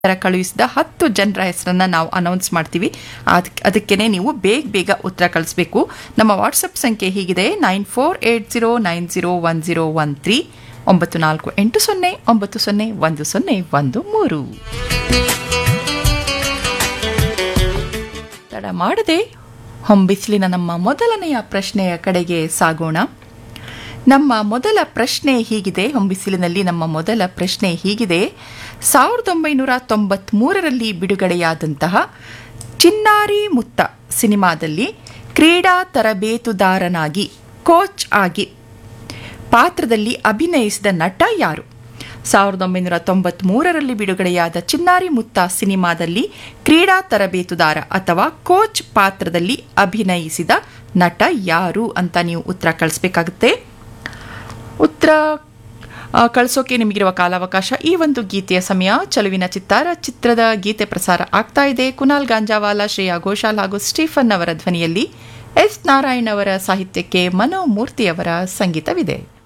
ತರ ಕಳುಹಿಸಿದ ಹತ್ತು ಜನರ ಹೆಸರನ್ನ ನಾವು ಅನೌನ್ಸ್ ಮಾಡ್ತೀವಿ ಅದಕ್ಕೆ ಅದಕ್ಕೇನೆ ನೀವು ಬೇಗ ಬೇಗ ಉತ್ತರ ಕಳಿಸ್ಬೇಕು ನಮ್ಮ ವಾಟ್ಸಪ್ ಸಂಖ್ಯೆ ಹೀಗಿದೆ nine four eight zero nine zero one zero one three ಒಂಬತ್ತು ನಾಲ್ಕು ಎಂಟು ಸೊನ್ನೆ ಒಂಬತ್ತು ಸೊನ್ನೆ ಒಂದು ಸೊನ್ನೆ ಒಂದು ಮೂರು ತಡ ಮಾಡದೆ ಹೊಂಬಿಸಿಲಿನ ನಮ್ಮ ಮೊದಲನೆಯ ಪ್ರಶ್ನೆಯ ಕಡೆಗೆ ಸಾಗೋಣ ನಮ್ಮ ಮೊದಲ ಪ್ರಶ್ನೆ ಹೀಗಿದೆ ಹೊಂಬಿಸಿಲಿನಲ್ಲಿ ನಮ್ಮ ಮೊದಲ ಪ್ರಶ್ನೆ ಹೀಗಿದೆ ಸಾವಿರದ ಒಂಬೈನೂರ ತೊಂಬತ್ಮೂರರಲ್ಲಿ ಬಿಡುಗಡೆಯಾದಂತಹ ಚಿನ್ನಾರಿ ಮುತ್ತ ಸಿನಿಮಾದಲ್ಲಿ ಕ್ರೀಡಾ ತರಬೇತುದಾರನಾಗಿ ಕೋಚ್ ಆಗಿ ಪಾತ್ರದಲ್ಲಿ ಅಭಿನಯಿಸಿದ ನಟ ಯಾರು ಸಾವಿರದ ಒಂಬೈನೂರ ತೊಂಬತ್ಮೂರರಲ್ಲಿ ಬಿಡುಗಡೆಯಾದ ಚಿನ್ನಾರಿ ಮುತ್ತ ಸಿನಿಮಾದಲ್ಲಿ ಕ್ರೀಡಾ ತರಬೇತುದಾರ ಅಥವಾ ಕೋಚ್ ಪಾತ್ರದಲ್ಲಿ ಅಭಿನಯಿಸಿದ ನಟ ಯಾರು ಅಂತ ನೀವು ಉತ್ತರ ಕಳಿಸ್ಬೇಕಾಗುತ್ತೆ ಉತ್ತರ ಆ, ಕಳಿಸೋಕೆ ನಿಮಗಿರುವ ಕಾಲಾವಕಾಶ ಈ ಒಂದು ಗೀತೆಯ ಸಮಯ ಚಲುವಿನ ಚಿತ್ತಾರ ಚಿತ್ರದ ಗೀತೆ ಪ್ರಸಾರ ಆಗ್ತಾ ಇದೆ ಕುನಾಲ್ ಗಾಂಜಾವಾಲ ಶ್ರೇಯಾ ಘೋಷಾಲ್ ಹಾಗೂ ಸ್ಟೀಫನ್ ಅವರ ಧ್ವನಿಯಲ್ಲಿ ಎಸ್ ನಾರಾಯಣ್ ಅವರ ಸಾಹಿತ್ಯಕ್ಕೆ ಮನೋಮೂರ್ತಿಯವರ ಸಂಗೀತವಿದೆ